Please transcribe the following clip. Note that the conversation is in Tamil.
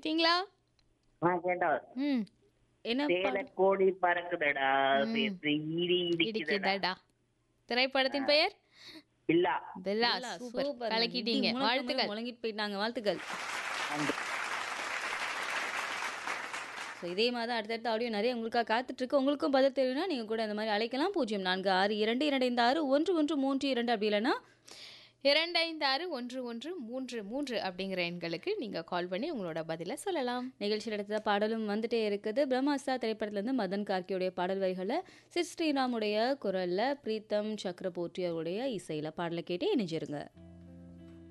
கேட்டிங்களா ஆ கேட்டோம் ம் என்ன சேல பாடல்? கோடி பறக்குதடா சேர்த்து இடி இடிக்குதடா இடிக்குதடா திரைப்படத்தின் பெயர் இல்ல பெல்லா இல்ல, சூப்பர் சூப்பர். கலக்கிட்டீங்க இடி முழக்கம் வாழ்த்துக்கள் முழங்கிட்டு போயிட்டாங்க வாழ்த்துக்கள் நன்றி. ஸோ இதே மாதிரி தான் அடுத்தடுத்த ஆடியோ நிறைய உங்களுக்காக காத்துட்டு இருக்கு உங்களுக்கும் பதில் தெரியும்னா நீங்கள் கூட இந்த மாதிரி அழைக்கலாம் பூஜ்ஜியம் நான்கு ஆறு இரண்டு இரண்டு ஐந்து ஆறு ஒன்று ஒன்று மூன்று இரண்டு அப்படி இல்லைன்னா இரண்டு ஐந்து ஆறு ஒன்று ஒன்று மூன்று மூன்று அப்படிங்கிற எண்களுக்கு நீங்க கால் பண்ணி உங்களோட பதிலை சொல்லலாம் நிகழ்ச்சியில் எடுத்த பாடலும் வந்துட்டே இருக்குது பிரம்மாஸ்தா திரைப்படத்துலேருந்து மதன் கார்கியோடைய பாடல் வரிகளில் சித் ஸ்ரீராமுடைய குரலில் பிரீத்தம் சக்கரபோர்ட்டி அவருடைய இசையில் பாடலை கேட்டு இணைஞ்சிருங்க